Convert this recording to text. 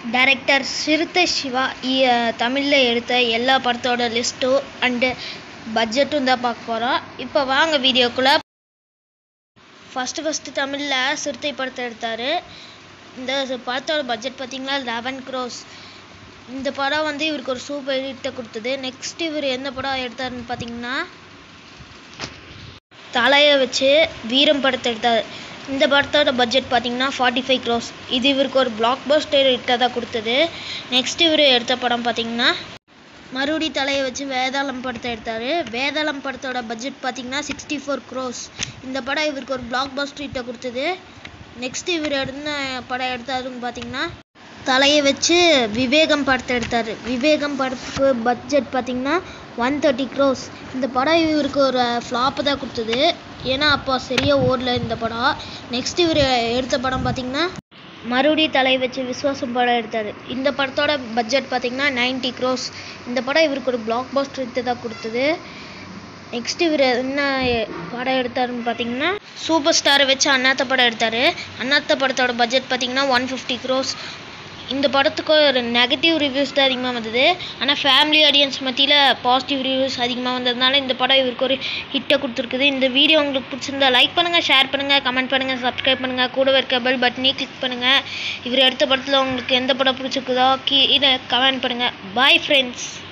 director சிறுத்தை சிவா தமிழில் எடுத்த எல்லா படத்தோட லிஸ்ட்டும் அண்டு பட்ஜெட்டும் தான் பார்க்க போகிறோம் இப்போ வாங்க வீடியோக்குள்ளே ஃபஸ்ட்டு ஃபஸ்ட்டு தமிழில் சிறுத்தை படத்தை எடுத்தார் இந்த படத்தோட பட்ஜெட் பார்த்தீங்கன்னா லெவன் க்ரோஸ் இந்த படம் வந்து இவருக்கு ஒரு சூப்பர் ஹிட்டை கொடுத்தது நெக்ஸ்ட் இவர் எந்த படம் எடுத்தாருன்னு பார்த்தீங்கன்னா தலையை வச்சு வீரம் படத்தை எடுத்தார் இந்த படத்தோட பட்ஜெட் பார்த்தீங்கன்னா ஃபார்ட்டி ஃபைவ் க்ரோஸ் இது இவருக்கு ஒரு பிளாக் பஸ்டர் ஹிட்டை தான் கொடுத்தது நெக்ஸ்ட் இவர் எடுத்த படம் பார்த்தீங்கன்னா மறுபடி தலையை வச்சு வேதாளம் படத்தை எடுத்தார் வேதாளம் படத்தோட பட்ஜெட் பார்த்தீங்கன்னா சிக்ஸ்டி ஃபோர் க்ரோஸ் இந்த படம் இவருக்கு ஒரு பிளாக் பஸ்டர் ஹிட்டை கொடுத்தது நெக்ஸ்ட் இவர் எடுத்த படம் எடுத்தாருன்னு பார்த்தீங்கன்னா தலையை வச்சு விவேகம் படத்தை எடுத்தார் விவேகம் படத்துக்கு பட்ஜெட் பார்த்தீங்கன்னா ஒன் தேர்ட்டி க்ரோஸ் இந்த படம் இவருக்கு ஒரு ஃப்ளாப்பு தான் கொடுத்தது ஏன்னா அப்போ சரியாக ஓடல இந்த படம் நெக்ஸ்ட் இவர் எடுத்த படம் பார்த்தீங்கன்னா மறுபடி தலை வச்சு விஸ்வாசம் படம் எடுத்தார் இந்த படத்தோட பட்ஜெட் பார்த்தீங்கன்னா நைன்ட்டி க்ரோஸ் இந்த படம் இவருக்கு ஒரு பிளாக் பாஸ்டர் எடுத்து தான் கொடுத்தது நெக்ஸ்ட் இவர் என்ன படம் எடுத்தாருன்னு பார்த்தீங்கன்னா சூப்பர் ஸ்டாரை வச்சு அண்ணாத்த படம் எடுத்தார் அண்ணாத்த படத்தோட பட்ஜெட் பார்த்தீங்கன்னா ஒன் ஃபிஃப்டி க்ரோஸ் இந்த படத்துக்கு ஒரு நெகட்டிவ் ரிவ்யூஸ் தான் அதிகமாக வந்தது ஆனால் ஃபேமிலி ஆடியன்ஸ் மத்தியில் பாசிட்டிவ் ரிவ்யூஸ் அதிகமாக வந்ததுனால இந்த படம் இவருக்கு ஒரு ஹிட்டை கொடுத்துருக்குது இந்த வீடியோ உங்களுக்கு பிடிச்சிருந்தா லைக் பண்ணுங்கள் ஷேர் பண்ணுங்கள் கமெண்ட் பண்ணுங்கள் சப்ஸ்கிரைப் பண்ணுங்கள் கூட இருக்க பெல் பட்டனே கிளிக் பண்ணுங்கள் இவர் எடுத்த படத்தில் உங்களுக்கு எந்த படம் பிடிச்சிருக்குதோ கீ இதை கமெண்ட் பண்ணுங்கள் பாய் ஃப்ரெண்ட்ஸ்